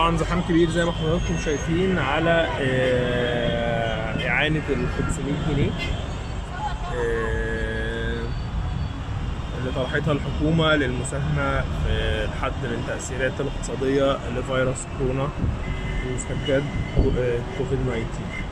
طبعا زحام كبير زي ما حضراتكم شايفين على آه، إعانة ال 500 جنيه آه، اللي طرحتها الحكومة للمساهمة في الحد من التأثيرات الاقتصادية لفيروس كورونا ومستجد كوفيد 19